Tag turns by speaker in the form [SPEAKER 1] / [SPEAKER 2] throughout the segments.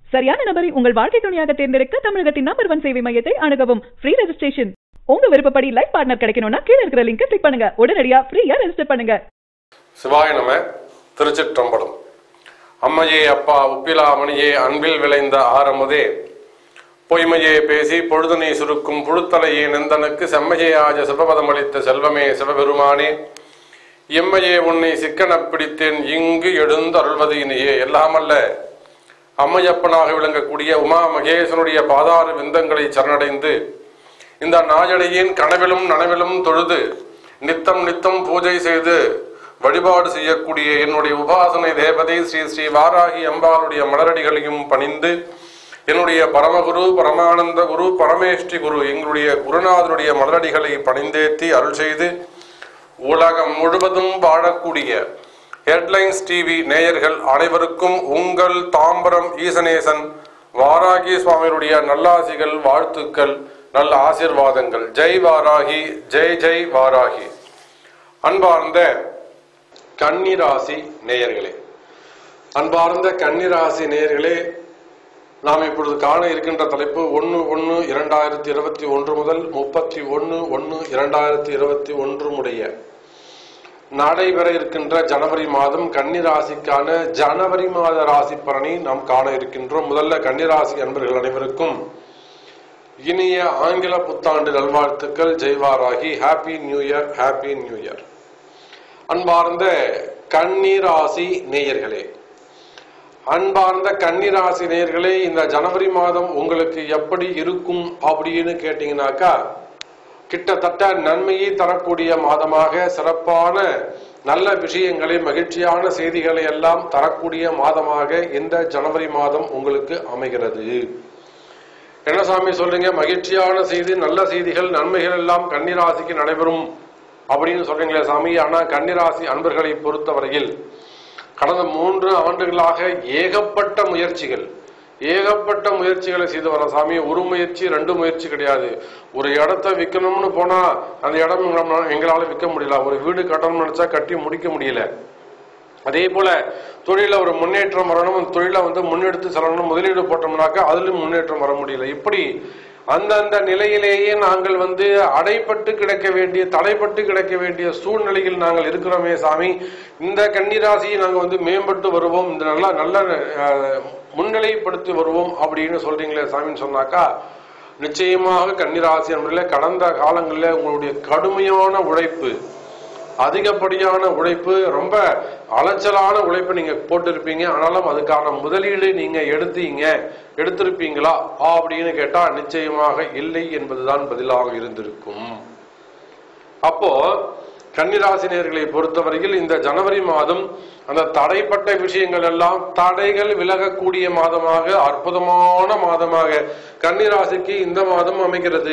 [SPEAKER 1] சரியான நபரை உங்கள் வாழ்க்கை துணையாக தேர்ந்தெடுக்க தமிழகத்தின் நம்பர் ஒன் சேவை மையத்தை அணுகவும் ஃப்ரீ ரெஜிஸ்ட்ரேஷன் உங்க விருப்பப்படி லைஃப் பார்ட்னர் கிடைக்கணும்னா கீழ இருக்கிற லிங்கை கிளிக் பண்ணுங்க உடனடியா ஃப்ரீயா ரெஜிஸ்டர் பண்ணுங்க
[SPEAKER 2] சிவாய நம திருச்சிற்றம்பலம் அம்மையே அப்பா உப்பிலா மணியே அன்பில் விளைந்த ஆரமுதே பொய்மையே பேசி பொழுதனை சுருக்கும் புழுத்தலையே நெந்தனுக்கு செம்மையே ஆஜ சிவபதமளித்த செல்வமே சிவபெருமானே எம்மையே உன்னை சிக்கனப் பிடித்தேன் இங்கு எழுந்து அருள்வது இனியே எல்லாமல்ல அம்மையப்பனாக விளங்கக்கூடிய உமா மகேசனுடைய பாதார விந்தங்களை சரணடைந்து இந்த நாயடையின் கனவிலும் நனவிலும் தொழுது நித்தம் நித்தம் பூஜை செய்து வழிபாடு செய்யக்கூடிய என்னுடைய உபாசனை தேவதை ஸ்ரீ ஸ்ரீ வாராகி அம்பாளுடைய மலரடிகளையும் பணிந்து என்னுடைய பரமகுரு பரமானந்த குரு பரமேஷ்டி குரு எங்களுடைய குருநாதனுடைய மலரடிகளை பணிந்தேத்தி அருள் செய்து உலகம் முழுவதும் வாழக்கூடிய ஹெட்லைன்ஸ் டிவி நேயர்கள் அனைவருக்கும் உங்கள் தாம்பரம் ஈசனேசன் வாராகி சுவாமியுடைய நல்லாசிகள் வாழ்த்துக்கள் நல்ல ஆசீர்வாதங்கள் ஜெய் வாராகி ஜெய் ஜெய் வாராகி அன்பார்ந்த கன்னிராசி நேயர்களே அன்பார்ந்த கன்னிராசி நேயர்களே நாம் இப்பொழுது காண இருக்கின்ற தலைப்பு ஒன்று ஒன்று இரண்டாயிரத்தி இருபத்தி ஒன்று முதல் முப்பத்தி ஒன்று ஒன்று இரண்டாயிரத்தி இருபத்தி ஒன்று முடிய நடைபெற இருக்கின்ற ஜனவரி மாதம் கன்னிராசிக்கான ஜனவரி மாத ராசி பலனை நாம் காண இருக்கின்றோம் முதல்ல கன்னிராசி அன்பர்கள் அனைவருக்கும் இனிய ஆங்கில புத்தாண்டு நல்வாழ்த்துக்கள் Jai Varahi happy new year happy new year அன்பார்ந்த கன்னிராசி நேயர்களே அன்பார்ந்த கன்னிராசி நேயர்களே இந்த ஜனவரி மாதம் உங்களுக்கு எப்படி இருக்கும் அப்படின்னு கேட்டீங்கன்னாக்கா கிட்டத்தட்ட நன்மையை தரக்கூடிய மாதமாக சிறப்பான நல்ல விஷயங்களை மகிழ்ச்சியான செய்திகளை எல்லாம் தரக்கூடிய மாதமாக இந்த ஜனவரி மாதம் உங்களுக்கு அமைகிறது என்ன சாமி சொல்றீங்க மகிழ்ச்சியான செய்தி நல்ல செய்திகள் நன்மைகள் எல்லாம் கன்னிராசிக்கு நடைபெறும் அப்படின்னு சொல்றீங்களே சாமி ஆனா கன்னிராசி அன்பர்களை பொறுத்தவரையில் கடந்த மூன்று ஆண்டுகளாக ஏகப்பட்ட முயற்சிகள் ஏகப்பட்ட முயற்சிகளை செய்து வர சாமி ஒரு முயற்சி ரெண்டு முயற்சி கிடையாது ஒரு இடத்த விற்கணும்னு போனா அந்த இடம் நம்ம- எங்களால விற்க முடியல ஒரு வீடு கட்டணும்னு நினைச்சா கட்டி முடிக்க முடியல அதே போல தொழில ஒரு முன்னேற்றம் வரணும் அந்த தொழிலை வந்து முன்னெடுத்து செல்லணும் முதலீடு போட்டோம்னாக்கா அதிலும் முன்னேற்றம் வர முடியல இப்படி அந்தந்த நிலையிலேயே நாங்கள் வந்து அடைப்பட்டு கிடக்க வேண்டிய தடைப்பட்டு கிடக்க வேண்டிய சூழ்நிலையில் நாங்கள் இருக்கிறோமே சாமி இந்த கன்னிராசியை நாங்கள் வந்து மேம்பட்டு வருவோம் இந்த நல்லா நல்ல அஹ், முன்னிலைப்படுத்தி வருவோம் அப்படின்னு சொல்றீங்களே சாமின்னு சொன்னாக்கா நிச்சயமாக கன்னிராசி என்பதில் கடந்த காலங்களில் உங்களுடைய கடுமையான உழைப்பு அதிகப்படியான உழைப்பு ரொம்ப அலைச்சலான உழைப்பு நீங்க போட்டிருப்பீங்க ஆனாலும் அதுக்கான முதலீடு நீங்க எடுத்தீங்க எடுத்திருப்பீங்களா அப்படின்னு கேட்டா நிச்சயமாக இல்லை என்பதுதான் பதிலாக இருந்திருக்கும் அப்போ கன்னிராசினியர்களை பொறுத்தவரையில் இந்த ஜனவரி மாதம் அந்த தடைப்பட்ட விஷயங்கள் எல்லாம் தடைகள் விலகக்கூடிய மாதமாக அற்புதமான மாதமாக கன்னிராசிக்கு இந்த மாதம் அமைகிறது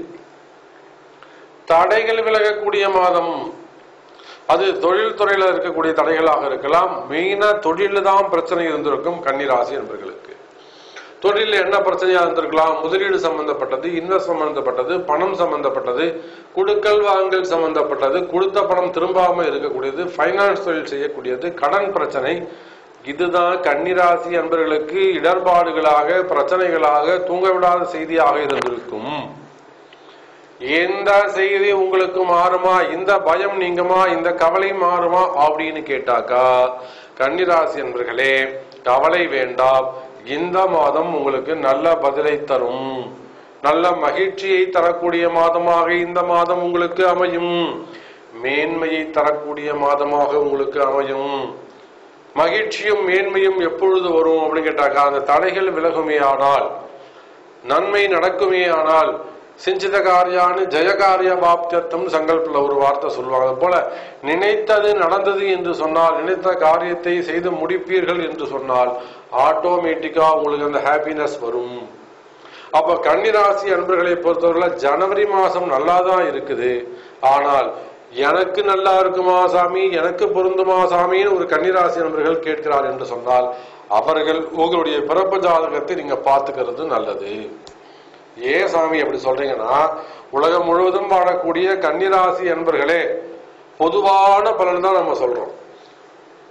[SPEAKER 2] தடைகள் விலகக்கூடிய மாதம் அது தொழில் துறையில இருக்கக்கூடிய தடைகளாக இருக்கலாம் மெயினா தொழில தான் பிரச்சனை இருந்திருக்கும் கன்னிராசி என்பர்களுக்கு தொழிலில் என்ன பிரச்சனையா இருந்திருக்கலாம் முதலீடு சம்பந்தப்பட்டது இன்வெஸ்ட் சம்பந்தப்பட்டது பணம் சம்பந்தப்பட்டது குடுக்கல் வாங்கல் சம்பந்தப்பட்டது கொடுத்த பணம் திரும்பாம இருக்கக்கூடியது ஃபைனான்ஸ் தொழில் செய்யக்கூடியது கடன் பிரச்சனை இதுதான் கன்னிராசி அன்பர்களுக்கு இடர்பாடுகளாக பிரச்சனைகளாக தூங்க விடாத செய்தியாக இருந்திருக்கும் எந்த செய்தி உங்களுக்கு மாறுமா இந்த பயம் நீங்குமா இந்த கவலை மாறுமா அப்படின்னு கேட்டாக்கா கன்னிராசி என்பர்களே கவலை வேண்டாம் இந்த மாதம் உங்களுக்கு நல்ல பதிலை தரும் நல்ல மகிழ்ச்சியை தரக்கூடிய மாதமாக இந்த மாதம் உங்களுக்கு அமையும் மேன்மையை தரக்கூடிய மாதமாக உங்களுக்கு அமையும் மகிழ்ச்சியும் மேன்மையும் எப்பொழுது வரும் அப்படின்னு கேட்டாக்கா அந்த தடைகள் விலகுமே ஆனால் நன்மை நடக்குமே ஆனால் சிஞ்சித காரியானு ஜெயகாரிய வாப்தியர்த்தம் சங்கல்பில் ஒரு வார்த்தை சொல்லுவாங்க அது போல நினைத்தது நடந்தது என்று சொன்னால் நினைத்த காரியத்தை செய்து முடிப்பீர்கள் என்று சொன்னால் ஆட்டோமேட்டிக்கா உங்களுக்கு அந்த ஹாப்பினஸ் வரும் அப்ப கன்னிராசி அன்பர்களை பொறுத்தவரை ஜனவரி மாசம் நல்லா தான் இருக்குது ஆனால் எனக்கு நல்லா இருக்குமா சாமி எனக்கு பொருந்துமா சாமின்னு ஒரு கன்னிராசி நண்பர்கள் கேட்கிறார் என்று சொன்னால் அவர்கள் உங்களுடைய பிறப்பு ஜாதகத்தை நீங்க பார்த்துக்கிறது நல்லது ஏன் சாமி அப்படி சொல்றீங்கன்னா உலகம் முழுவதும் வாழக்கூடிய கன்னிராசி அன்பர்களே பொதுவான பலன் தான் நம்ம சொல்றோம்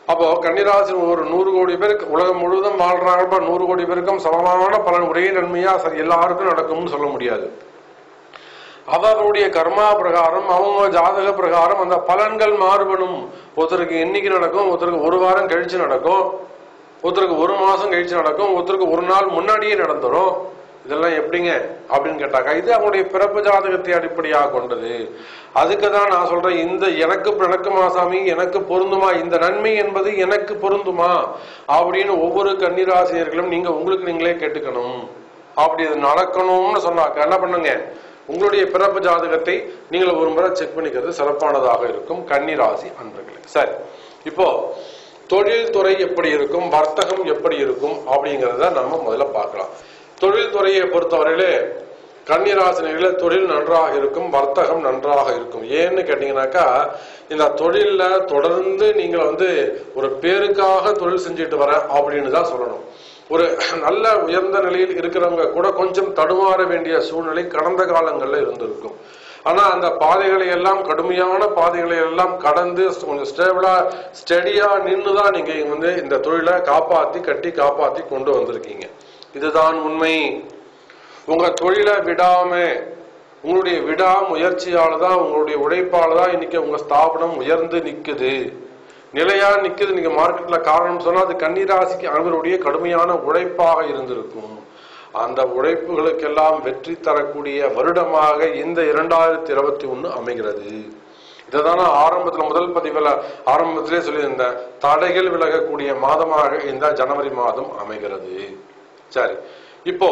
[SPEAKER 2] அப்போ கன்னிராசி ஒரு நூறு கோடி பேருக்கு உலகம் முழுவதும் வாழ்றாங்க நூறு கோடி பேருக்கும் சமமான பலன் ஒரே நன்மையா ச- எல்லாருக்கும் நடக்கும்னு சொல்ல முடியாது அவர்களுடைய கர்மா பிரகாரம் அவங்க ஜாதக பிரகாரம் அந்த பலன்கள் மாறுபடும் ஒருத்தருக்கு என்னைக்கு நடக்கும் ஒருத்தருக்கு ஒரு வாரம் கழிச்சு நடக்கும் ஒருத்தருக்கு ஒரு மாசம் கழிச்சு நடக்கும் ஒருத்தருக்கு ஒரு நாள் முன்னாடியே நடந்துரும் இதெல்லாம் எப்படிங்க அப்படின்னு கேட்டாக்கா இது அவங்களுடைய பிறப்பு ஜாதகத்தை அடிப்படையாக கொண்டது அதுக்கு தான் நான் சொல்றேன் இந்த எனக்கு நடக்குமா சாமி எனக்கு பொருந்துமா இந்த நன்மை என்பது எனக்கு பொருந்துமா அப்படின்னு ஒவ்வொரு கன்னிராசிரியர்களும் நீங்க உங்களுக்கு நீங்களே கேட்டுக்கணும் அப்படி இது நடக்கணும்னு சொன்னாக்க என்ன பண்ணுங்க உங்களுடைய பிறப்பு ஜாதகத்தை நீங்கள் ஒரு முறை செக் பண்ணிக்கிறது சிறப்பானதாக இருக்கும் கன்னிராசி அன்பர்களுக்கு சரி இப்போ தொழில்துறை எப்படி இருக்கும் வர்த்தகம் எப்படி இருக்கும் அப்படிங்கிறத நம்ம முதல்ல பார்க்கலாம் தொழில்துறையை பொறுத்தவரையிலே கன்னிராசினிகள தொழில் நன்றாக இருக்கும் வர்த்தகம் நன்றாக இருக்கும் ஏன்னு கேட்டீங்கன்னாக்கா இந்த தொழில்ல தொடர்ந்து நீங்கள் வந்து ஒரு பேருக்காக தொழில் செஞ்சுட்டு வரேன் அப்படின்னு தான் சொல்லணும் ஒரு நல்ல உயர்ந்த நிலையில் இருக்கிறவங்க கூட கொஞ்சம் தடுமாற வேண்டிய சூழ்நிலை கடந்த காலங்கள்ல இருந்திருக்கும் ஆனா அந்த பாதைகளை எல்லாம் கடுமையான பாதைகளை எல்லாம் கடந்து கொஞ்சம் ஸ்டேபிளா ஸ்டெடியா நின்று தான் நீங்க இங்க வந்து இந்த தொழிலை காப்பாத்தி கட்டி காப்பாத்தி கொண்டு வந்திருக்கீங்க இதுதான் உண்மை உங்க தொழிலை விடாம உங்களுடைய விடா முயற்சியால தான் உங்களுடைய உழைப்பால தான் இன்னைக்கு உங்க ஸ்தாபனம் உயர்ந்து நிக்குது நிலையா நிக்குது நீங்க மார்க்கெட்ல காரணம் சொன்னா அது கன்னிராசிக்கு அனைவருடைய கடுமையான உழைப்பாக இருந்திருக்கும் அந்த உழைப்புகளுக்கெல்லாம் வெற்றி தரக்கூடிய வருடமாக இந்த இரண்டாயிரத்தி இருபத்தி ஒண்ணு அமைகிறது இதைதான் நான் ஆரம்பத்துல முதல் பதிவுல ஆரம்பத்திலே சொல்லியிருந்தேன் தடைகள் விலகக்கூடிய மாதமாக இந்த ஜனவரி மாதம் அமைகிறது சரி இப்போ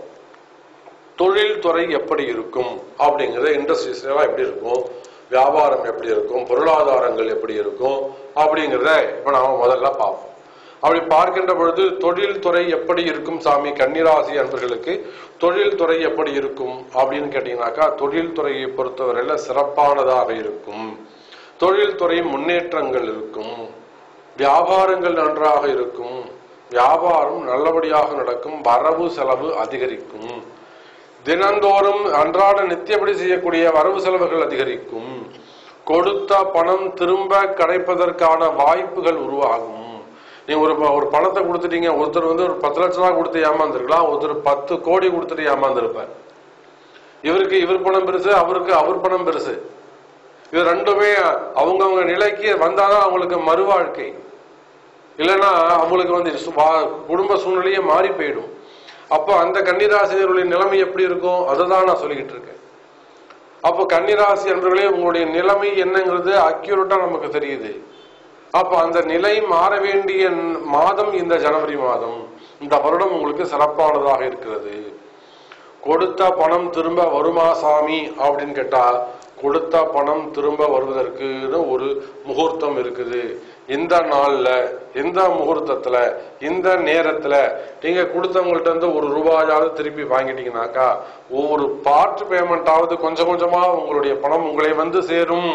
[SPEAKER 2] தொழில்துறை எப்படி இருக்கும் அப்படிங்கிறது இண்டஸ்ட்ரீஸ் எல்லாம் எப்படி இருக்கும் வியாபாரம் எப்படி இருக்கும் பொருளாதாரங்கள் எப்படி இருக்கும் அப்படிங்கிறத இப்ப நாம முதல்ல பார்ப்போம் அப்படி பார்க்கின்ற பொழுது தொழில்துறை எப்படி இருக்கும் சாமி கன்னிராசி அன்பர்களுக்கு தொழில்துறை எப்படி இருக்கும் அப்படின்னு கேட்டீங்கன்னாக்கா தொழில்துறையை பொறுத்தவரையில சிறப்பானதாக இருக்கும் தொழில்துறை முன்னேற்றங்கள் இருக்கும் வியாபாரங்கள் நன்றாக இருக்கும் வியாபாரம் நல்லபடியாக நடக்கும் வரவு செலவு அதிகரிக்கும் தினந்தோறும் அன்றாட நித்தியப்படி செய்யக்கூடிய வரவு செலவுகள் அதிகரிக்கும் கொடுத்த பணம் திரும்ப கிடைப்பதற்கான வாய்ப்புகள் உருவாகும் நீங்க ஒரு ப- ஒரு பணத்தை கொடுத்துட்டீங்க ஒருத்தர் வந்து ஒரு பத்து லட்சம் ரூபாய் கொடுத்து ஏமாந்துருக்கலாம் ஒருத்தர் பத்து கோடி கொடுத்துட்டு ஏமாந்துருப்பார் இவருக்கு இவர் பணம் பெருசு அவருக்கு அவர் பணம் பெருசு இது ரெண்டுமே அவங்கவங்க நிலைக்கு வந்தாதான் அவங்களுக்கு மறுவாழ்க்கை இல்லைன்னா அவங்களுக்கு வந்து சு- வா- குடும்ப சூழ்நிலையே மாறி போயிடும் அப்போ அந்த கன்னிராசிரியர்களுடைய நிலைமை எப்படி இருக்கும் அதை தான் நான் சொல்லிக்கிட்டு இருக்கேன் அப்போ கன்னிராசி என்பவர்களே உங்களுடைய நிலைமை என்னங்கிறது அக்யூரேட்டா நமக்கு தெரியுது அப்போ அந்த நிலை மாற வேண்டிய ந- மாதம் இந்த ஜனவரி மாதம் இந்த வருடம் உங்களுக்கு சிறப்பானதாக இருக்கிறது கொடுத்த பணம் திரும்ப வருமா சாமி அப்படின்னு கேட்டா கொடுத்த பணம் திரும்ப வருவதற்குன்னு ஒரு முகூர்த்தம் இருக்குது இந்த நாள்ல இந்த முகூர்த்தத்துல இந்த நேரத்துல நீங்க கொடுத்தவங்கள்ட்ட இருந்து ஒரு ரூபாயாவது திருப்பி வாங்கிட்டீங்கன்னாக்கா ஒவ்வொரு பார்ட் பேமெண்டாவது கொஞ்சம் கொஞ்சமா உங்களுடைய பணம் உங்களை வந்து சேரும்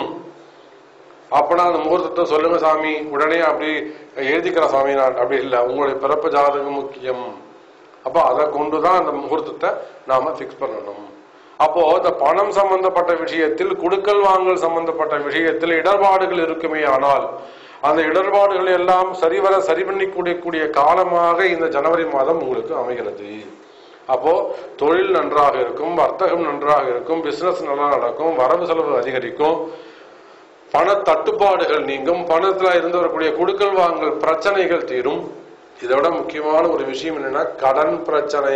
[SPEAKER 2] அப்பனா அந்த முகூர்த்தத்தை சொல்லுங்க சாமி உடனே அப்படி எழுதிக்கிற சாமி நான் அப்படி இல்லை உங்களுடைய பிறப்பு ஜாதகம் முக்கியம் அப்ப அதை கொண்டுதான் அந்த முகூர்த்தத்தை நாம ஃபிக்ஸ் பண்ணணும் அப்போ இந்த பணம் சம்பந்தப்பட்ட விஷயத்தில் குடுக்கல் வாங்கல் சம்பந்தப்பட்ட விஷயத்தில் இடர்பாடுகள் இருக்குமே ஆனால் அந்த இடர்பாடுகள் எல்லாம் சரிவர சரி பண்ணி கூடிய காலமாக இந்த ஜனவரி மாதம் உங்களுக்கு அமைகிறது அப்போ தொழில் நன்றாக இருக்கும் வர்த்தகம் நன்றாக இருக்கும் பிசினஸ் நல்லா நடக்கும் வரவு செலவு அதிகரிக்கும் பண தட்டுப்பாடுகள் நீங்கும் பணத்துல இருந்து வரக்கூடிய குடுக்கல் வாங்கல் பிரச்சனைகள் தீரும் இதை விட முக்கியமான ஒரு விஷயம் என்னன்னா கடன் பிரச்சனை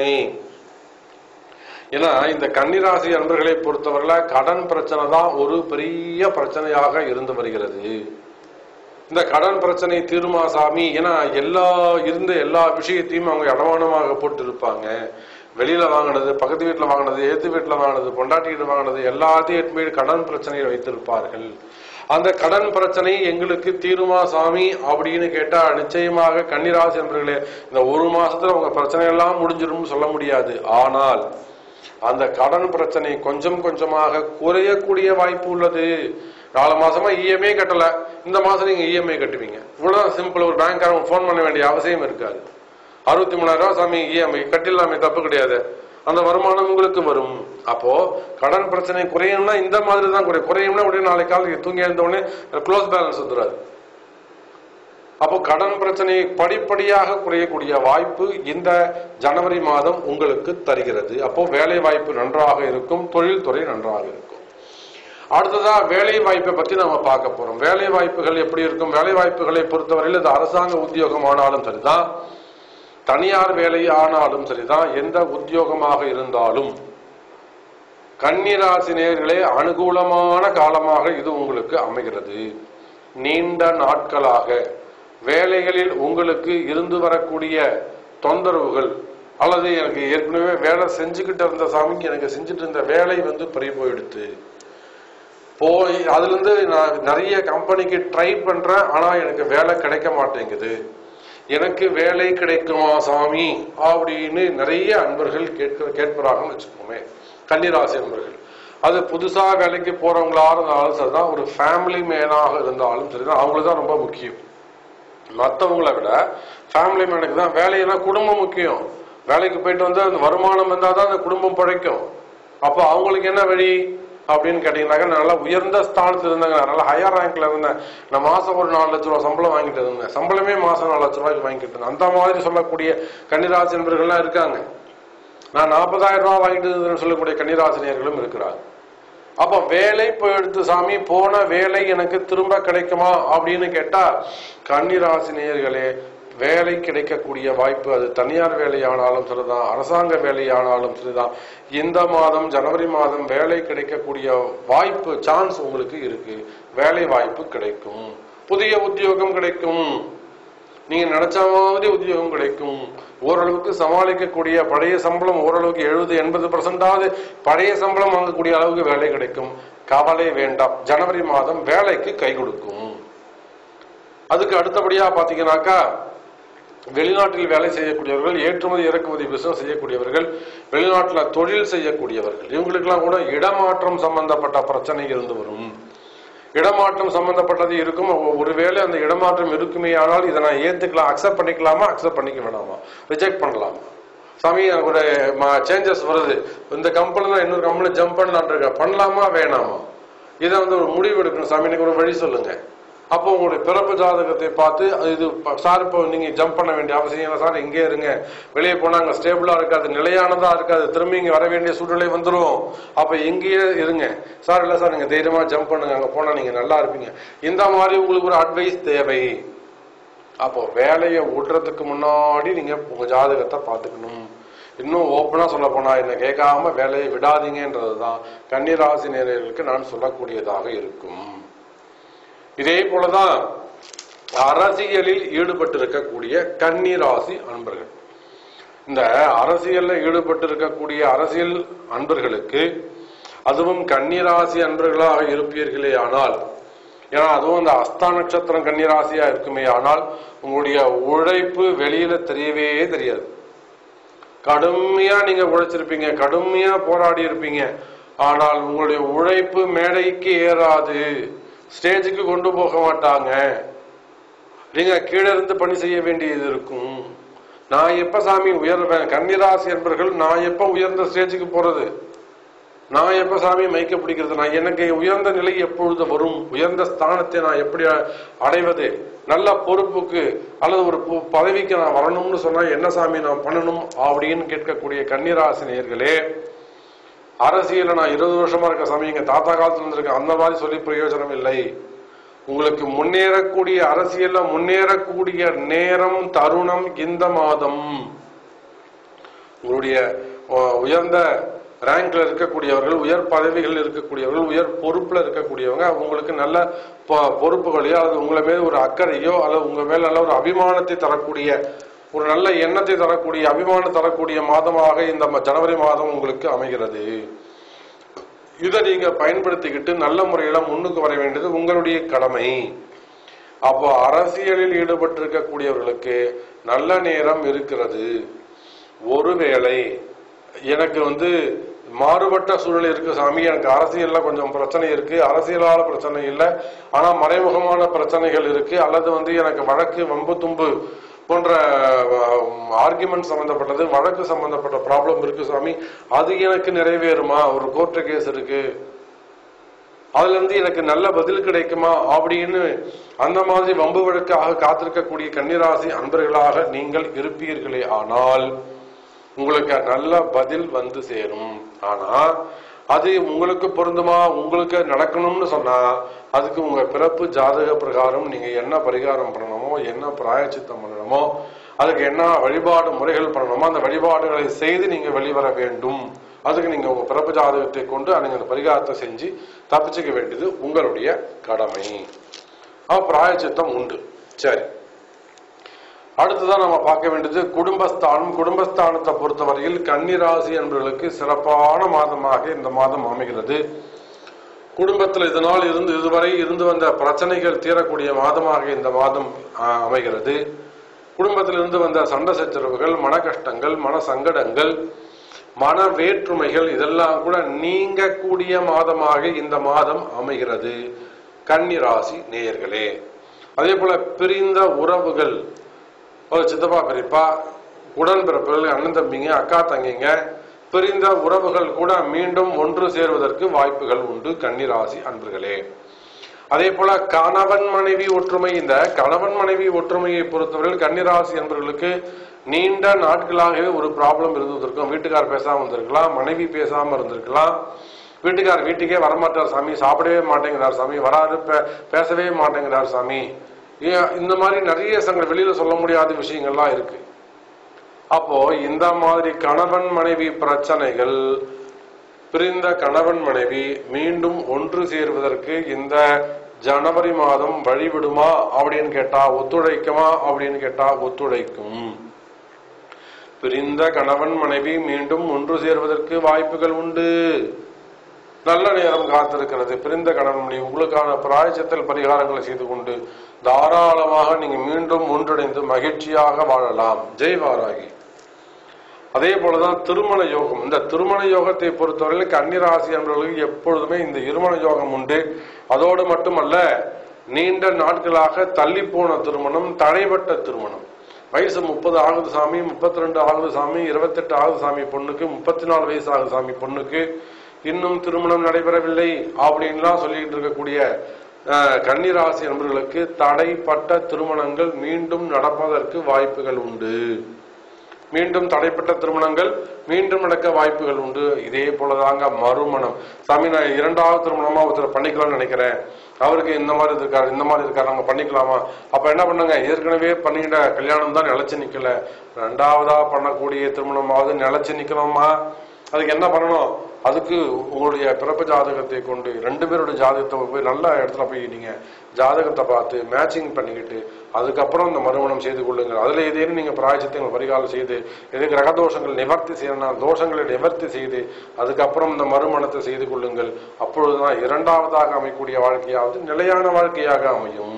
[SPEAKER 2] ஏன்னா இந்த கன்னிராசி அன்பர்களை பொறுத்தவரையில கடன் பிரச்சனை தான் ஒரு பெரிய பிரச்சனையாக இருந்து வருகிறது இந்த கடன் பிரச்சனை தீருமா சாமி ஏன்னா எல்லா இருந்த எல்லா விஷயத்தையும் அவங்க அடமானமாக போட்டு இருப்பாங்க வெளியில வாங்கினது பக்கத்து வீட்டுல வாங்கினது ஏத்து வீட்டுல வாங்கினது பொண்டாட்டி வீட்டுல வாங்கினது எல்லாத்தையும் எடுத்து போய் கடன் பிரச்சனையை வைத்திருப்பார்கள் அந்த கடன் பிரச்சனை எங்களுக்கு தீருமா சாமி அப்படின்னு கேட்டா நிச்சயமாக கன்னிராசி என்பர்களே இந்த ஒரு மாசத்துல உங்க பிரச்சனை எல்லாம் முடிஞ்சிரும்னு சொல்ல முடியாது ஆனால் அந்த கடன் பிரச்சனை கொஞ்சம் கொஞ்சமாக குறையக்கூடிய வாய்ப்பு உள்ளது நாலு மாசமா இஎம்ஐ கட்டல இந்த மாசம் நீங்க இஎம்ஐ கட்டுவீங்க இவ்வளவுதான் சிம்பிள் ஒரு பேங்க்காரங்க ஃபோன் பண்ண வேண்டிய அவசியம் இருக்காது அறுபத்தி மூணாயிரம் ரூபாய் சாமி இஎம்ஐ கட்டிடலாமே தப்பு கிடையாது அந்த வருமானம் உங்களுக்கு வரும் அப்போ கடன் பிரச்சனை குறையணும்னா இந்த மாதிரி தான் குறையும் குறையும்னா உடனே நாளைக்கு காலைக்கு தூங்கி எழுந்த உடனே க்ளோஸ் பேலன்ஸ் வந்துடாது அப்போ கடன் பிரச்சனை படிப்படியாக குறையக்கூடிய வாய்ப்பு இந்த ஜனவரி மாதம் உங்களுக்கு தருகிறது அப்போ வேலை வாய்ப்பு நன்றாக இருக்கும் தொழில்துறை நன்றாக இருக்கும் அடுத்ததா வேலை வாய்ப்பை பத்தி நம்ம பார்க்க போறோம் வேலை வாய்ப்புகள் எப்படி இருக்கும் வேலை வாய்ப்புகளை பொறுத்தவரையில் இது அரசாங்க உத்தியோகம் ஆனாலும் சரிதான் தனியார் வேலை ஆனாலும் சரிதான் எந்த உத்தியோகமாக இருந்தாலும் கன்னிராசி நேர்களே அனுகூலமான காலமாக இது உங்களுக்கு அமைகிறது நீண்ட நாட்களாக வேலைகளில் உங்களுக்கு இருந்து வரக்கூடிய தொந்தரவுகள் அல்லது எனக்கு ஏற்கனவே வேலை செஞ்சுக்கிட்டு இருந்த சாமிக்கு எனக்கு செஞ்சுட்டு இருந்த வேலை வந்து பறி போயிடுத்து போய் அதுல இருந்து நான் நிறைய கம்பெனிக்கு ட்ரை பண்றேன் ஆனா எனக்கு வேலை கிடைக்க மாட்டேங்குது எனக்கு வேலை கிடைக்குமா சாமி அப்படின்னு நிறைய அன்பர்கள் கேட்க கேட்கிறாங்கன்னு வச்சுக்கோமே கன்னிராசி அன்பர்கள் அது புதுசா வேலைக்கு போறவங்களா இருந்தாலும் சரிதான் ஒரு ஃபேமிலி மேனாக இருந்தாலும் சரிதான் அவங்களுக்கு தான் ரொம்ப முக்கியம் மற்றவங்கள விட ஃபேமிலி மேனுக்கு தான் வேலையினா குடும்பம் முக்கியம் வேலைக்கு போயிட்டு வந்து அந்த வருமானம் இருந்தால் தான் அந்த குடும்பம் பிழைக்கும் அப்போ அவங்களுக்கு என்ன வழி அப்படின்னு கேட்டீங்கன்னாக்க நான் நல்லா உயர்ந்த ஸ்தானத்தில் இருந்தாங்க நான் நல்லா ஹையர் ரேங்க்ல இருந்தேன் நான் மாசம் ஒரு நாலு லட்ச ரூபா சம்பளம் வாங்கிட்டு இருந்தேன் சம்பளமே மாசம் நாலு லட்ச ரூபாய்க்கு வாங்கிட்டு இருந்தேன் அந்த மாதிரி சொல்லக்கூடிய கன்னிராசி நண்பர்கள்லாம் இருக்காங்க நான் நாற்பதாயிரம் ரூபாய் வாங்கிட்டு இருந்தேன்னு சொல்லக்கூடிய கன்னிராசினியர்களும் இருக்கிறாங்க அப்ப வேலை போயிடுத்து சாமி போன வேலை எனக்கு திரும்ப கிடைக்குமா அப்படின்னு கேட்டா கன்னிராசினியர்களே வேலை கிடைக்கக்கூடிய வாய்ப்பு அது தனியார் வேலையானாலும் சரிதான் அரசாங்க வேலையானாலும் சரிதான் இந்த மாதம் ஜனவரி மாதம் வேலை கிடைக்கக்கூடிய வாய்ப்பு சான்ஸ் உங்களுக்கு இருக்கு வேலை வாய்ப்பு கிடைக்கும் புதிய உத்தியோகம் கிடைக்கும் நீங்க நினைச்ச மாதிரி உத்தியோகம் கிடைக்கும் ஓரளவுக்கு சமாளிக்கக்கூடிய பழைய சம்பளம் ஓரளவுக்கு எழுபது எண்பது பர்சன்டாவது பழைய சம்பளம் வாங்கக்கூடிய அளவுக்கு வேலை கிடைக்கும் கவலை வேண்டாம் ஜனவரி மாதம் வேலைக்கு கை கொடுக்கும் அதுக்கு அடுத்தபடியா பாத்தீங்கன்னாக்கா வெளிநாட்டில் வேலை செய்யக்கூடியவர்கள் ஏற்றுமதி இறக்குமதி பிசினஸ் செய்யக்கூடியவர்கள் வெளிநாட்டில் தொழில் செய்யக்கூடியவர்கள் இவங்களுக்கெல்லாம் கூட இடமாற்றம் சம்பந்தப்பட்ட பிரச்சனை இருந்து வரும் இடமாற்றம் சம்பந்தப்பட்டது இருக்கும் ஒருவேளை அந்த இடமாற்றம் இருக்குமே ஆனால் இதை நான் ஏத்துக்கலாம் அக்செப்ட் பண்ணிக்கலாமா அக்செப்ட் பண்ணிக்க வேணாமா ரிஜெக்ட் பண்ணலாமா சாமி எனக்கு ஒரு சேஞ்சஸ் வருது இந்த கம்பெனில இன்னொரு கம்பெனி ஜம்ப் பண்ணலான் இருக்கேன் பண்ணலாமா வேணாமா இதை வந்து ஒரு முடிவு எடுக்கணும் சாமி எனக்கு ஒரு வழி சொல்லுங்க அப்போ உங்களுடைய பிறப்பு ஜாதகத்தை பார்த்து அது இது ப- சார் இப்போ நீங்க ஜம்ப் பண்ண வேண்டிய அவசியம் இல்லை சார் இங்கே இருங்க வெளியே போனா அங்க ஸ்டேபிளா இருக்காது நிலையானதா இருக்காது திரும்பி இங்க வர வேண்டிய சூழ்நிலை வந்துடும் அப்ப இங்கேயே இருங்க சார் இல்ல சார் நீங்க தைரியமா ஜம்ப் பண்ணுங்க அங்க போனா நீங்க நல்லா இருப்பீங்க இந்த மாதிரி உங்களுக்கு ஒரு அட்வைஸ் தேவை அப்போ வேலையை விடுறதுக்கு முன்னாடி நீங்க உங்க ஜாதகத்தை பார்த்துக்கணும் இன்னும் ஓப்பனா சொல்ல போனா என்ன கேட்காம வேலையை விடாதீங்கன்றதுதான் கன்னிராசி நேயர்களுக்கு நான் சொல்லக்கூடியதாக இருக்கும் இதே போலதான் அரசியலில் ஈடுபட்டு இருக்கக்கூடிய கன்னிராசி அன்பர்கள் இந்த அரசியல்ல ஈடுபட்டு இருக்கக்கூடிய அரசியல் அன்பர்களுக்கு அதுவும் கன்னிராசி அன்பர்களாக இருப்பீர்களே ஆனால் ஏன்னா அதுவும் அந்த அஸ்தா நட்சத்திரம் கன்னிராசியா இருக்குமே ஆனால் உங்களுடைய உழைப்பு வெளியில தெரியவே தெரியாது கடுமையா நீங்க உழைச்சிருப்பீங்க கடுமையா போராடி இருப்பீங்க ஆனால் உங்களுடைய உழைப்பு மேடைக்கு ஏறாது ஸ்டேஜுக்கு கொண்டு போக மாட்டாங்க நீங்க கீழே இருந்து பணி செய்ய வேண்டியது இருக்கும் நான் எப்ப சாமி உயர்வேன் கன்னிராசி என்பர்கள் நான் எப்ப உயர்ந்த ஸ்டேஜுக்கு போறது நான் எப்ப சாமி மைக்க பிடிக்கிறது நான் எனக்கு உயர்ந்த நிலை எப்பொழுது வரும் உயர்ந்த ஸ்தானத்தை நான் எப்படி அ- அடைவது நல்ல பொறுப்புக்கு அல்லது ஒரு பு- பதவிக்கு நான் வரணும்னு சொன்னா என்ன சாமி நான் பண்ணணும் அப்படின்னு கேட்கக்கூடிய கன்னிராசி நேயர்களே அரசியல நான் இருபது வருஷமா இருக்க சாமி எங்க தாத்தா காலத்துல இருந்திருக்கேன் அந்த மாதிரி சொல்லி பிரயோஜனம் இல்லை உங்களுக்கு முன்னேறக்கூடிய அரசியல்ல முன்னேறக்கூடிய நேரம் தருணம் இந்த மாதம் உங்களுடைய அஹ், உயர்ந்த ரேங்க்ல இருக்கக்கூடியவர்கள் உயர் பதவிகள் இருக்கக்கூடியவர்கள் உயர் பொறுப்புல இருக்கக்கூடியவங்க உங்களுக்கு நல்ல பொ- பொறுப்புகளையோ அல்லது உங்களை மேல ஒரு அக்கறையோ அல்லது உங்க மேல நல்ல ஒரு அபிமானத்தை தரக்கூடிய ஒரு நல்ல எண்ணத்தை தரக்கூடிய அபிமானம் தரக்கூடிய மாதமாக இந்த ம- ஜனவரி மாதம் உங்களுக்கு அமைகிறது இதை நீங்க பயன்படுத்திக்கிட்டு நல்ல முறையில முன்னுக்கு வர வேண்டியது உங்களுடைய கடமை அப்போ அரசியலில் ஈடுபட்டிருக்கக்கூடியவர்களுக்கு நல்ல நேரம் இருக்கிறது ஒருவேளை எனக்கு வந்து மாறுபட்ட சூழ்நிலை இருக்கு சாமி எனக்கு அரசியல்ல கொஞ்சம் பிரச்சனை இருக்கு அரசியலால பிரச்சனை இல்லை ஆனா மறைமுகமான பிரச்சனைகள் இருக்கு அல்லது வந்து எனக்கு வழக்கு வம்பு தும்பு போன்ற ஆர்குமெண்ட் சம்பந்தப்பட்டது வழக்கு சம்பந்தப்பட்ட ப்ராப்ளம் இருக்கு சாமி அது எனக்கு நிறைவேறுமா ஒரு கோர்ட்டு கேஸ் இருக்கு அதுல இருந்து எனக்கு நல்ல பதில் கிடைக்குமா அப்படின்னு அந்த மாதிரி வம்பு வழக்காக காத்திருக்கக்கூடிய கன்னிராசி அன்பர்களாக நீங்கள் இருப்பீர்களே ஆனால் உங்களுக்கு நல்ல பதில் வந்து சேரும் ஆனா அது உங்களுக்கு பொருந்துமா உங்களுக்கு நடக்கணும்னு சொன்னா அதுக்கு உங்க பிறப்பு ஜாதக பிரகாரம் நீங்க என்ன பரிகாரம் பண்ணணுமோ என்ன பிராயச்சித்தம் பண்ணணுமோ அதுக்கு என்ன வழிபாடு முறைகள் பண்ணணுமோ அந்த வழிபாடுகளை செய்து நீங்க வெளிவர வேண்டும் அதுக்கு நீங்க உங்க பிறப்பு ஜாதகத்தை கொண்டு நீங்க அந்த பரிகாரத்தை செஞ்சு தப்பிச்சுக்க வேண்டியது உங்களுடைய கடமை அப்ப பிராயச்சித்தம் உண்டு சரி அடுத்ததான் நம்ம பார்க்க வேண்டியது குடும்பஸ்தானம் குடும்பஸ்தானத்தை பொறுத்தவரையில் கன்னிராசி என்பவர்களுக்கு சிறப்பான மாதமாக இந்த மாதம் அமைகிறது குடும்பத்தில் இதனால் இருந்து இதுவரை இருந்து வந்த பிரச்சனைகள் தீரக்கூடிய மாதமாக இந்த மாதம் ஆ, அமைகிறது குடும்பத்தில் இருந்து வந்த சண்டை சச்சரவுகள் மன கஷ்டங்கள் மன சங்கடங்கள் மன வேற்றுமைகள் இதெல்லாம் கூட நீங்கக்கூடிய மாதமாக இந்த மாதம் அமைகிறது கன்னிராசி நேயர்களே அதே போல பிரிந்த உறவுகள் ஒரு சித்தப்பா பெரியப்பா உடன்பிறப்புகள் அண்ணன் தம்பிங்க அக்கா தங்கிங்க பிரிந்த உறவுகள் கூட மீண்டும் ஒன்று சேர்வதற்கு வாய்ப்புகள் உண்டு கன்னிராசி அன்பர்களே அதே போல கணவன் மனைவி ஒற்றுமை இந்த கணவன் மனைவி ஒற்றுமையை பொறுத்தவரையில் கன்னிராசி என்பவர்களுக்கு நீண்ட நாட்களாகவே ஒரு ப்ராப்ளம் இருந்திருக்கும் வீட்டுக்கார் பேசாம இருந்திருக்கலாம் மனைவி பேசாம இருந்திருக்கலாம் வீட்டுக்கார் வீட்டுக்கே வரமாட்டார் சாமி சாப்பிடவே மாட்டேங்கிறார் சாமி வராரு பே- பேசவே மாட்டேங்கிறார் சாமி ஏன் இந்த மாதிரி நிறைய சங்க வெளியில சொல்ல முடியாத விஷயங்கள்லாம் இருக்கு அப்போ இந்த மாதிரி கணவன் மனைவி பிரச்சனைகள் பிரிந்த கணவன் மனைவி மீண்டும் ஒன்று சேர்வதற்கு இந்த ஜனவரி மாதம் வழிவிடுமா அப்படின்னு கேட்டா ஒத்துழைக்குமா அப்படின்னு கேட்டா ஒத்துழைக்கும் பிரிந்த கணவன் மனைவி மீண்டும் ஒன்று சேர்வதற்கு வாய்ப்புகள் உண்டு நல்ல நேரம் காத்திருக்கிறது பிரிந்த கணவன் மனைவி உங்களுக்கான பிராயச்சத்தில் பரிகாரங்களை செய்து கொண்டு தாராளமாக நீங்க மீண்டும் ஒன்றிணைந்து மகிழ்ச்சியாக வாழலாம் ஜெய் வாராகி அதே போலதான் திருமண யோகம் இந்த திருமண யோகத்தை பொறுத்தவரையில் கன்னிராசி என்பவர்களுக்கு எப்பொழுதுமே இந்த இருமண யோகம் உண்டு அதோடு மட்டுமல்ல நீண்ட நாட்களாக தள்ளி போன திருமணம் தடைபட்ட திருமணம் வயசு முப்பது ஆகுது சாமி முப்பத்தி ரெண்டு ஆகுது சாமி இருபத்தெட்டு ஆகுது சாமி பொண்ணுக்கு முப்பத்தி நாலு வயசு ஆகுது சாமி பொண்ணுக்கு இன்னும் திருமணம் நடைபெறவில்லை அப்படின்லாம் சொல்லிட்டு இருக்கக்கூடிய அஹ், கன்னிராசி நண்பர்களுக்கு தடைப்பட்ட திருமணங்கள் மீண்டும் நடப்பதற்கு வாய்ப்புகள் உண்டு மீண்டும் தடைப்பட்ட திருமணங்கள் மீண்டும் நடக்க வாய்ப்புகள் உண்டு இதே போலதாங்க மறுமணம் சாமி நான் இரண்டாவது திருமணமா ஒருத்தர் பண்ணிக்கலாம்னு நினைக்கிறேன் அவருக்கு இந்த மாதிரி இருக்காரு இந்த மாதிரி இருக்காரு நம்ம பண்ணிக்கலாமா அப்ப என்ன பண்ணுங்க ஏற்கனவே பண்ணிக்கிட்ட கல்யாணம் தான் நிலைச்சு நிக்கல ரெண்டாவதா பண்ணக்கூடிய திருமணமாவது நிலைச்சு நிக்கணுமா அதுக்கு என்ன பண்ணணும் அதுக்கு உங்களுடைய பிறப்பு ஜாதகத்தை கொண்டு ரெண்டு பேரோட ஜாதகத்தை போய் நல்ல இடத்துல போய் நீங்க ஜாதகத்தை பார்த்து மேட்சிங் பண்ணிக்கிட்டு அதுக்கப்புறம் இந்த மறுமணம் செய்து கொள்ளுங்கள் அதுல ஏதேனும் நீங்க பிராயச்சத்தை பரிகாரம் செய்து எது கிரக தோஷங்கள் நிவர்த்தி செய்யணும் தோஷங்களை நிவர்த்தி செய்து அதுக்கப்புறம் இந்த மறுமணத்தை செய்து கொள்ளுங்கள் அப்பொழுதுதான் இரண்டாவதாக அமையக்கூடிய வாழ்க்கையாவது நிலையான வாழ்க்கையாக அமையும்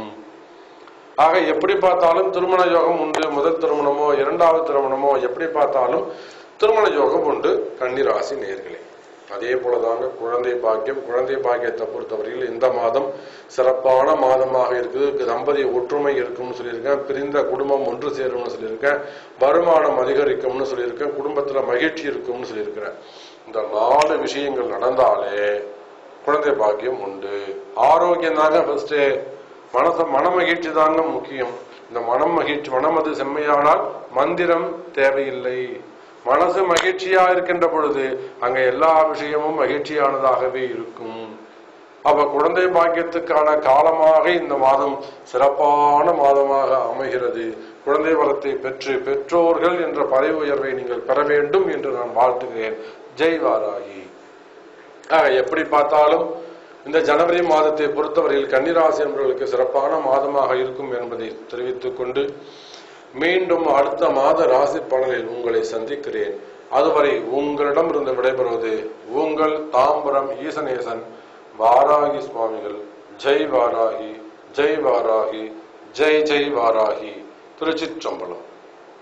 [SPEAKER 2] ஆக எப்படி பார்த்தாலும் திருமண யோகம் உண்டு முதல் திருமணமோ இரண்டாவது திருமணமோ எப்படி பார்த்தாலும் திருமண யோகம் உண்டு கன்னிராசி நேர்களே அதே போலதாங்க குழந்தை பாக்கியம் குழந்தை பாக்கியத்தை பொறுத்தவரையில் இந்த மாதம் சிறப்பான மாதமாக இருக்குது தம்பதி ஒற்றுமை இருக்கும்னு சொல்லியிருக்கேன் பிரிந்த குடும்பம் ஒன்று சேரும்னு சொல்லியிருக்கேன் வருமானம் அதிகரிக்கும்னு சொல்லியிருக்கேன் குடும்பத்துல மகிழ்ச்சி இருக்கும்னு சொல்லியிருக்கிறேன் இந்த நாலு விஷயங்கள் நடந்தாலே குழந்தை பாக்கியம் உண்டு ஆரோக்கியம் தாங்க ஃபர்ஸ்ட் மனச மன மகிழ்ச்சி தாங்க முக்கியம் இந்த மனம் மகிழ்ச்சி மனம் அது செம்மையானால் மந்திரம் தேவையில்லை மனசு மகிழ்ச்சியா இருக்கின்ற பொழுது அங்க எல்லா விஷயமும் மகிழ்ச்சியானதாகவே இருக்கும் அப்ப குழந்தை பாக்கியத்துக்கான காலமாக இந்த மாதம் சிறப்பான மாதமாக அமைகிறது குழந்தை வளத்தை பெற்று பெற்றோர்கள் என்ற பதவி உயர்வை நீங்கள் பெற வேண்டும் என்று நான் வாழ்த்துகிறேன் ஜெய் வாராகி ஆக, எப்படி பார்த்தாலும் இந்த ஜனவரி மாதத்தை பொறுத்தவரையில் கன்னிராசி என்பவர்களுக்கு சிறப்பான மாதமாக இருக்கும் என்பதை தெரிவித்துக் கொண்டு மீண்டும் அடுத்த மாத ராசி பலனில் உங்களை சந்திக்கிறேன் அதுவரை உங்களிடமிருந்து விடைபெறுவது உங்கள் தாம்பரம் ஈசனேசன் வாராகி சுவாமிகள் ஜெய் வாராகி ஜெய் வாராகி ஜெய் ஜெய் வாராகி திருச்சிற்றம்பலம்